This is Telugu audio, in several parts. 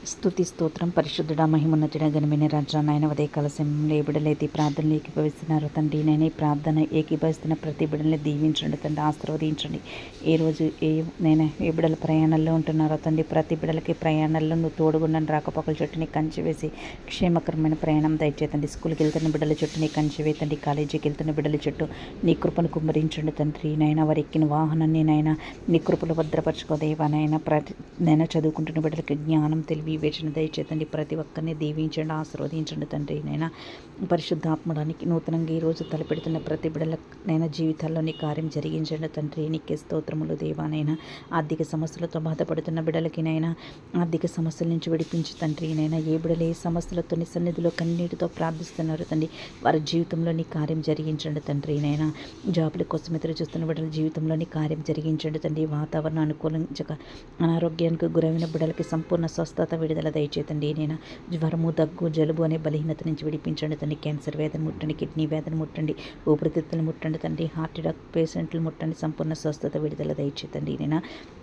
స్తుతి స్తోత్రం పరిశుద్ధుడ మహిమోన్నతుడ ఘనమైన రాజా నాయన ఉదయకాల సమయంలో ఏ బిడ్డలైతే ఈ ప్రార్థనలు ఏకీభవిస్తున్నారు తండ్రి నేను ఈ ప్రార్థన ఏకీభవిస్తున్న ప్రతి బిడ్డల్ని దీవించండి తండ్రి ఆశీర్వదించండి ఏ రోజు ఏ నేను ఏ బిడ్డల ప్రయాణాల్లో ఉంటున్నారో తండ్రి ప్రతి బిడ్డలకి ప్రయాణాల్లో నువ్వు తోడుగుండని రాకపోకల చుట్టూని కంచి వేసి క్షేమకరమైన ప్రయాణం దయచేతండి స్కూల్కి వెళ్తున్న బిడ్డల చుట్టూ నీ కంచి వేతండి కాలేజీకి వెళ్తున్న బిడ్డల చుట్టూ నీ కృపను కుమ్మరించండి తండ్రి నాయన వారి ఎక్కిన వాహనాన్ని నాయన నీ కృపలు భద్రపరచుకోదేవా నాయన ప్రతి నేను చదువుకుంటున్న బిడ్డలకి జ్ఞానం తెలివి వివేచన దయచేతండి ప్రతి ఒక్కరిని దీవించండి ఆశీర్వదించండి తండ్రి నైనా పరిశుద్ధాత్మడానికి నూతనంగా ఈరోజు తలపెడుతున్న ప్రతి బిడ్డల నైనా జీవితాల్లో నీ కార్యం జరిగించండి తండ్రి నీకే స్తోత్రములు దేవానైనా ఆర్థిక సమస్యలతో బాధపడుతున్న బిడ్డలకి నైనా ఆర్థిక సమస్యల నుంచి విడిపించి తండ్రి నైనా ఏ బిడ్డలు ఏ సమస్యలతో నీ సన్నిధిలో కన్నీటితో ప్రార్థిస్తున్నారు తండ్రి వారి జీవితంలో నీ కార్యం జరిగించండి తండ్రి నైనా జాబుల కోసం ఎదురు చూస్తున్న బిడ్డల జీవితంలో నీ కార్యం జరిగించండి తండ్రి వాతావరణం అనుకూలించక అనారోగ్యానికి గురైన బిడ్డలకి సంపూర్ణ స్వస్థత విడుదల దయచేతండి నేను జ్వరము దగ్గు జలుబు అనే బలహీనత నుంచి విడిపించండి తండ్రి క్యాన్సర్ వేదన ముట్టండి కిడ్నీ వేదన ముట్టండి ఊపిరితిత్తులు ముట్టండి తండ్రి హార్ట్ అటాక్ పేషెంట్లు ముట్టండి సంపూర్ణ స్వస్థత విడుదల దయచేతండి నేను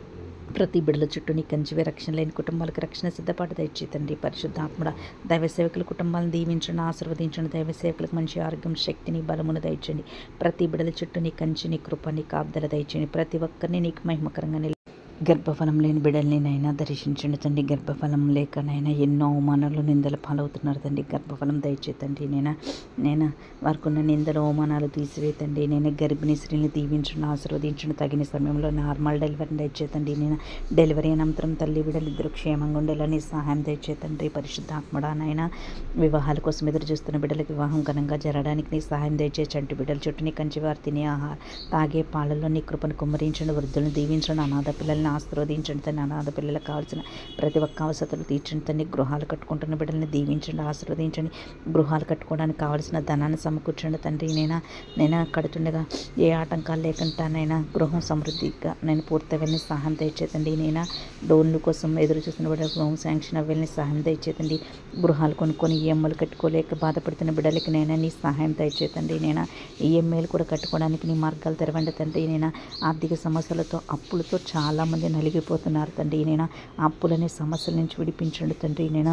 ప్రతి బిడ్డల చుట్టూ నీ కంచివే రక్షణ లేని కుటుంబాలకు రక్షణ సిద్ధపాటు దయచేతండి పరిశుద్ధాత్మడ దైవ సేవకుల కుటుంబాలను దీవించండి ఆశీర్వదించండి దైవ సేవకులకు మంచి ఆరోగ్యం శక్తిని బలమును దయచండి ప్రతి బిడ్డల చుట్టూ నీ కంచి నీ కృప నీ కాపుదల దయచేయండి ప్రతి ఒక్కరిని నీకు మహిమకరంగా నిల గర్భఫలం లేని బిడ్డల్ని నైనా దర్శించండి తండ్రి గర్భఫలం లేక నైనా ఎన్నో అవమానాలు నిందలు పాలవుతున్నారు తండ్రి గర్భఫలం దయచేతండి నేను నేను వారికి ఉన్న నిందలు అవమానాలు తీసివేతండి నేను గర్భిణీ స్త్రీని దీవించండి ఆశీర్వదించండి తగిన సమయంలో నార్మల్ డెలివరీ దయచేతండి నేను డెలివరీ అనంతరం తల్లి బిడ్డలు ఇద్దరు క్షేమంగా ఉండేలని సహాయం దయచేతండి పరిశుద్ధాత్మడా నాయన వివాహాల కోసం ఎదురు చూస్తున్న బిడ్డలకు వివాహం ఘనంగా జరగడానికి నీ సహాయం దయచే చంటి బిడ్డల చుట్టూ నీ కంచి వారు తినే ఆహార తాగే పాలల్లో నీ కృపను కుమ్మరించండి వృద్ధులను దీవించండి అనాథ పిల్లల్ని ఆశీర్వదించండి తన అనాథ పిల్లలకు కావాల్సిన ప్రతి ఒక్క అవసరాలు తీర్చండి తన్ని గృహాలు కట్టుకుంటున్న బిడ్డల్ని దీవించండి ఆశీర్వదించండి గృహాలు కట్టుకోవడానికి కావాల్సిన ధనాన్ని సమకూర్చండి తండ్రి నేనా నేను కడుతుండగా ఏ ఆటంకాలు లేకుండా నైనా గృహం సమృద్ధిగా నేను పూర్తి వెళ్ళని సహాయం దయచేతండి నేనా లోన్ల కోసం ఎదురు చూస్తున్న బిడ్డలకు గృహం శాంక్షన్ అవ్వాలని సహాయం దయచేతండి గృహాలు కొనుక్కొని ఈఎంఐలు కట్టుకోలేక బాధపడుతున్న బిడ్డలకి నైనా నీ సహాయం దయచేతండి నేనా ఈఎంఐలు కూడా కట్టుకోవడానికి నీ మార్గాలు తెరవండి తండ్రి నేనా ఆర్థిక సమస్యలతో అప్పులతో చాలామంది నలిగిపోతున్నారు తండ్రి నేను అప్పులనే సమస్యల నుంచి విడిపించండి తండ్రి నేను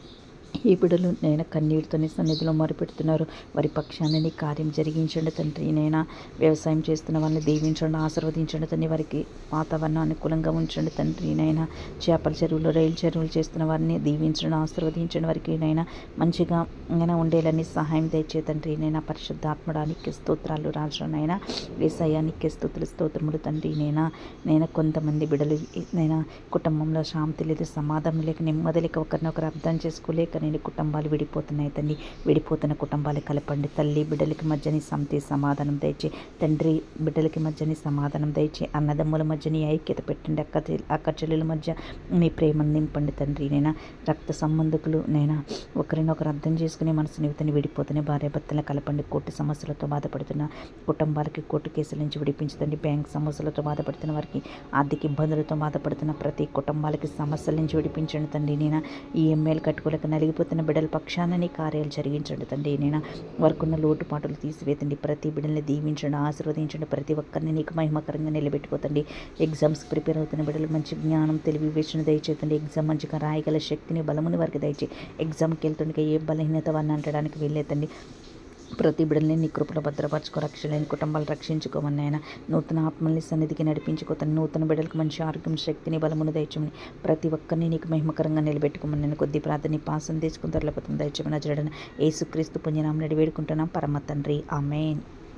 ఈ బిడ్డలు నేను కన్నీటితోనే సన్నిధిలో మొరుపెడుతున్నారు వారి పక్షాన్ని నీ కార్యం జరిగించండి తండ్రి నేను వ్యవసాయం చేస్తున్న వాళ్ళని దీవించండి ఆశీర్వదించండి తండ్రి వారికి వాతావరణం అనుకూలంగా ఉంచండి తండ్రి నైనా చేపల చెరువులు రైలు చెరువులు చేస్తున్న వారిని దీవించండి ఆశీర్వదించండి వారికి నైనా మంచిగా అయినా ఉండేలని సహాయం దయచే తండ్రి నైనా పరిశుద్ధాత్మడానికి స్తోత్రాలు రాజునైనా వేసయానికి స్తోత్రులు స్తోత్రములు తండ్రి నేనా నేను కొంతమంది బిడ్డలు నైనా కుటుంబంలో శాంతి లేదు సమాధానం లేక నెమ్మది లేక ఒకరినొకరు అర్థం చేసుకోలేక నేను కుటుంబాలు విడిపోతున్నాయి తండ్రి విడిపోతున్న కుటుంబాలు కలపండి తల్లి బిడ్డలకి మధ్యని సంతి సమాధానం దయచే తండ్రి బిడ్డలకి మధ్యని సమాధానం దయచే అన్నదమ్ముల మధ్యని ఐక్యత పెట్టండి అక్క చెల్లి- అక్క చెల్లెల మధ్య మీ ప్రేమను నింపండి తండ్రి నేనా రక్త సంబంధికులు నేనా ఒకరినొకరు అర్థం చేసుకుని మనసు నిమితని విడిపోతున్న భార్యాభర్తలను కలపండి కోర్టు సమస్యలతో బాధపడుతున్న కుటుంబాలకి కోర్టు కేసుల నుంచి విడిపించదండి బ్యాంక్ సమస్యలతో బాధపడుతున్న వారికి ఆర్థిక ఇబ్బందులతో బాధపడుతున్న ప్రతి కుటుంబాలకి సమస్యల నుంచి విడిపించండి తండ్రి నేను ఈఎంఐలు కట్టుకోలేక నలిగిపోతున్న బిడ్డల పక్షాన నీ కార్యాలు జరిగించండి తండ్రి నేను వారికున్న లోటుపాటులు తీసివేతండి ప్రతి బిడ్డల్ని దీవించండి ఆశీర్వదించండి ప్రతి ఒక్కరిని నీకు మహిమకరంగా నిలబెట్టుకోతండి ఎగ్జామ్స్ ప్రిపేర్ అవుతున్న బిడ్డలు మంచి జ్ఞానం తెలివి వివేచన దయచేతండి ఎగ్జామ్ మంచిగా రాయగల శక్తిని బలముని వారికి దయచే ఎగ్జామ్కి వెళ్తుండగా ఏ బలహీనత వారిని అంటడానికి వెళ్ళేతండి ప్రతి బిడ్డల్ని నీ కృపలో భద్రపరచుకో రక్షలేని కుటుంబాలు రక్షించుకోమని ఆయన నూతన ఆత్మల్ని సన్నిధికి నడిపించుకోతని నూతన బిడ్డలకు మంచి ఆరోగ్యం శక్తిని బలమును దయచమని ప్రతి ఒక్కరిని నీకు మహిమకరంగా నిలబెట్టుకోమని నేను కొద్ది ప్రార్థన పాసం తీసుకుని తరలిపోతుంది దయచమని అజడన ఏసుక్రీస్తు పుణ్యనామని వేడుకుంటున్నాం పరమ తండ్రి ఆమెన్